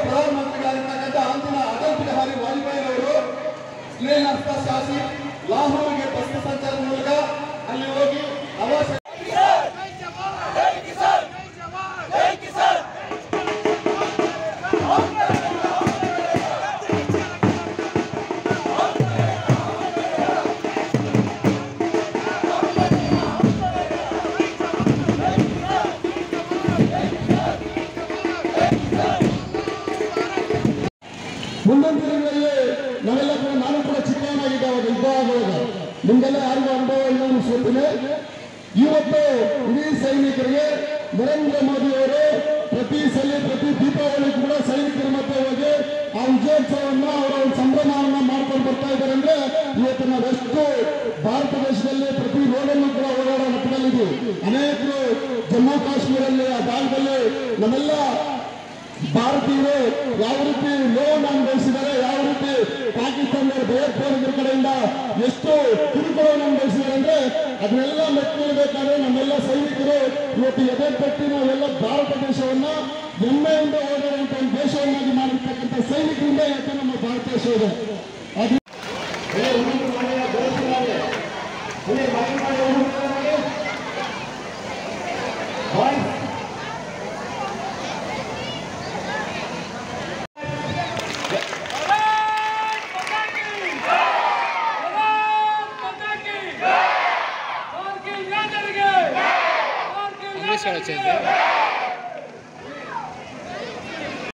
ಪ್ರಧಾನಮಂತ್ರಿಗಳಾಗಿರ್ತಕ್ಕಂಥ ಅಂದಿನ ಅಟಲ್ ಬಿಹಾರಿ ವಾಜಪೇಯಿ ಅವರು ಸ್ನೇಹ ಹಸ್ತ ಶಾಸಿ ಲಾಹೋರ್ಗೆ ಬಸ್ ಸಂಚಾರದ ಮೂಲಕ ಅಲ್ಲಿ ಹೋಗಿ ಅವಶ್ಯ ಮುಂದಿನ ದಿನಗಳಲ್ಲಿ ನಾವೆಲ್ಲ ಕೂಡ ನಾನು ಕೂಡ ಚಿಕ್ಕವನಾಗಿದ್ದೆ ಅವಾಗ ಯುದ್ಧ ಆಗುವಾಗ ನಿಮ್ಗೆಲ್ಲ ಯಾರಿಗೂ ಅನುಭವ ಇಲ್ಲ ಅನಿಸುತ್ತದೆ ಇವತ್ತು ಇಡೀ ಸೈನಿಕರಿಗೆ ನರೇಂದ್ರ ಮೋದಿ ಅವರು ಪ್ರತಿ ಸಲ ಪ್ರತಿ ದೀಪಾವಳಿ ಕೂಡ ಸೈನಿಕರ ಮಧ್ಯೆ ಹೋಗಿ ಆ ವಿಜಯೋತ್ಸವನ್ನ ಅವರ ಒಂದು ಸಂಭ್ರಮವನ್ನ ಮಾಡ್ಕೊಂಡು ಬರ್ತಾ ಇದ್ದಾರೆ ಅಂದ್ರೆ ಇವತ್ತು ನಾವೆಷ್ಟು ಭಾರತ ದೇಶದಲ್ಲಿ ಪ್ರತಿ ರೋಡಲ್ಲೂ ಕೂಡ ಓಡಾಡೋ ಮಟ್ಟದಲ್ಲಿದ್ದೀವಿ ಅನೇಕರು ಜಮ್ಮು ಕಾಶ್ಮೀರಲ್ಲಿ ಆ ಭಾಗದಲ್ಲಿ ನಮ್ಮೆಲ್ಲ ಭಾರತೀಯರು ಯಾವ ರೀತಿ ನೋವನ್ನು ಅನುಭವಿಸಿದ್ದಾರೆ ಯಾವ ರೀತಿ ಪಾಕಿಸ್ತಾನದ ಭಯೋತ್ಪಾದಕರ ಕಡೆಯಿಂದ ಎಷ್ಟು ಕಿರುಕುಳವನ್ನು ಅನುಭವಿಸಿದ್ದಾರೆ ಅಂದ್ರೆ ಅದನ್ನೆಲ್ಲ ಮೆಟ್ಟಿಬೇಕಾದ್ರೆ ನಮ್ಮೆಲ್ಲ ಸೈನಿಕರು ಇವತ್ತು ಎದೆ ಪಟ್ಟಿ ನಾವೆಲ್ಲ ಭಾರತ ದೇಶವನ್ನ ಹೆಮ್ಮೆಯಿಂದ ಓಡಾಡುವಂತ ಒಂದು ದೇಶವನ್ನಾಗಿ ಮಾಡಿರ್ತಕ್ಕಂಥ ಸೈನಿಕರಿಂದ ಇವತ್ತು ನಮ್ಮ ಭಾರತ ದೇಶ ಇದೆ ಅದು ಏ, ಹುಡುಗ್ರು ಮನೆಯ ಬೆಳೆಸಿದ್ದಾರೆ. ಏ, ಮನೆ ಮಾಡಿ ಹುಡುಗ್ರು ಮನೆ. ಬಾಯ್ಸ್ ఇంగ్లీష్ వచ్చేది